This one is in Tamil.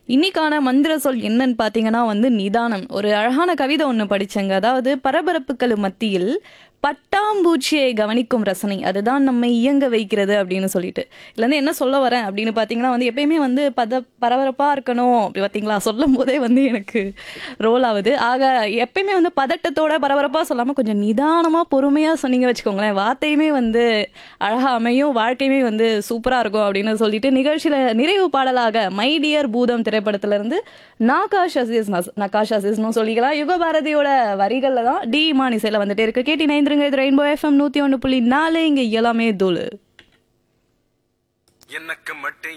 இன்னைக்கான மந்திர சொல் என்னன்னு பார்த்தீங்கன்னா வந்து நிதானம் ஒரு அழகான கவிதை ஒன்று படிச்சேங்க அதாவது பரபரப்புகள் மத்தியில் பட்டாம்பூச்சியை கவனிக்கும் ரசனை அதுதான் நம்மை இயங்க வைக்கிறது அப்படின்னு சொல்லிட்டு இதுல இருந்து என்ன சொல்ல வரேன் அப்படின்னு பார்த்தீங்கன்னா வந்து எப்பயுமே வந்து பத பரபரப்பாக இருக்கணும் அப்படி பார்த்தீங்களா சொல்லும் போதே வந்து எனக்கு ரோல் ஆகுது ஆக எப்பயுமே வந்து பதட்டத்தோட பரபரப்பாக சொல்லாமல் கொஞ்சம் நிதானமாக பொறுமையாக சொன்னீங்க வச்சுக்கோங்களேன் வார்த்தையுமே வந்து அழகாக அமையும் வாழ்க்கையுமே வந்து சூப்பராக இருக்கும் அப்படின்னு சொல்லிட்டு நிகழ்ச்சியில் நிறைவு பாடலாக மை டியர் பூதம் திரைப்படத்துல இருந்து நாகாஷ் அசீஸ் நகாஷ் அசீஸ்னு சொல்லிக்கலாம் யுகபாரதியோட வரிகளில் தான் டி இமான் இசையில் வந்துட்டே இருக்கு கேட்டி நைந்திருங்க இது ரெயின்போ எஃப்எம் நூற்றி ஒன்று புள்ளி நாலு இங்கே எல்லாமே தூளு எனக்கு மட்டும்